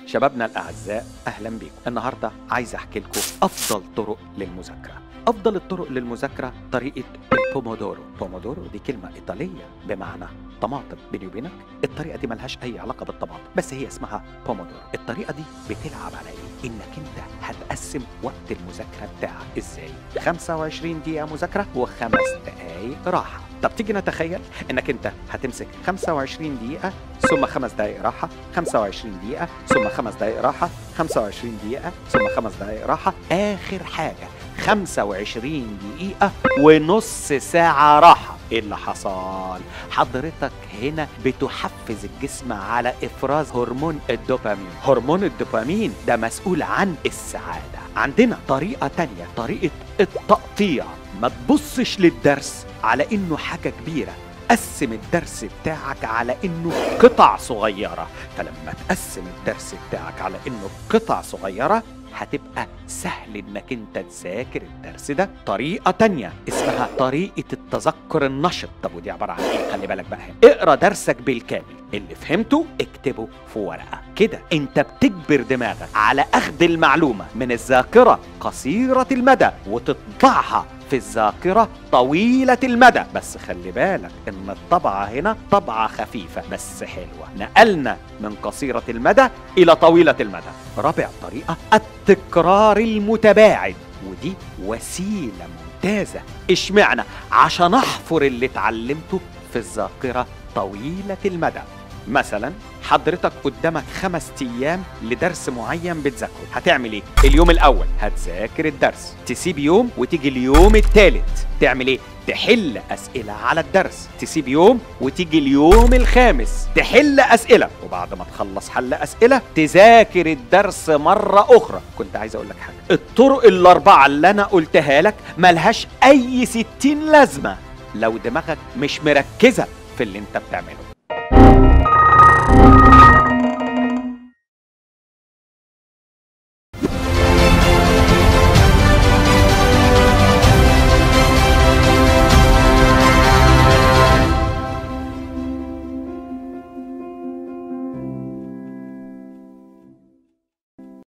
شبابنا الأعزاء أهلا بيكم النهاردة عايز أحكي لكم أفضل طرق للمذاكرة أفضل الطرق للمذاكرة طريقة البومودورو بومودورو دي كلمة إيطالية بمعنى طماطم بيني وبينك الطريقة دي ملهاش أي علاقة بالطماطم بس هي اسمها بومودورو الطريقة دي بتلعب على إيه؟ إنك أنت هتقسم وقت المذاكرة بتاعك إزاي 25 دقيقة مذاكرة وخمس دقايق راحة طب تيجي نتخيل انك انت هتمسك 25 دقيقة ثم خمس دقايق راحة 25 دقيقة ثم خمس دقايق راحة 25 دقيقة ثم خمس دقايق راحة آخر حاجة 25 دقيقة ونص ساعة راحة ايه اللي حصل؟ حضرتك هنا بتحفز الجسم على افراز هرمون الدوبامين هرمون الدوبامين ده مسؤول عن السعادة عندنا طريقة تانية طريقة التقطيع ما تبصش للدرس على انه حاجة كبيرة قسم الدرس بتاعك على انه قطع صغيرة فلما تقسم الدرس بتاعك على انه قطع صغيرة هتبقى سهل انك انت تذاكر الدرس ده طريقة تانية اسمها طريقة التذكر النشط طب ودي عبارة عن ايه خلي بالك بقى هنا اقرا درسك بالكامل اللي فهمته اكتبه في ورقة كده انت بتجبر دماغك على اخذ المعلومة من الذاكرة قصيرة المدى وتطبعها في الذاكرة طويلة المدى بس خلي بالك ان الطبعة هنا طبعة خفيفة بس حلوة نقلنا من قصيرة المدى الى طويلة المدى رابع طريقة التكرار المتباعد ودي وسيلة ممتازة اشمعنى عشان احفر اللي اتعلمته في الذاكرة طويلة المدى مثلا حضرتك قدامك خمس ايام لدرس معين بتذاكره هتعمل ايه اليوم الاول هتذاكر الدرس تسيب يوم وتيجي اليوم الثالث تعمل ايه تحل اسئله على الدرس تسيب يوم وتيجي اليوم الخامس تحل اسئله وبعد ما تخلص حل اسئله تذاكر الدرس مره اخرى كنت عايز اقول لك حاجه الطرق الاربعه اللي انا قلتها لك ملهاش اي ستين لازمه لو دماغك مش مركزه في اللي انت بتعمله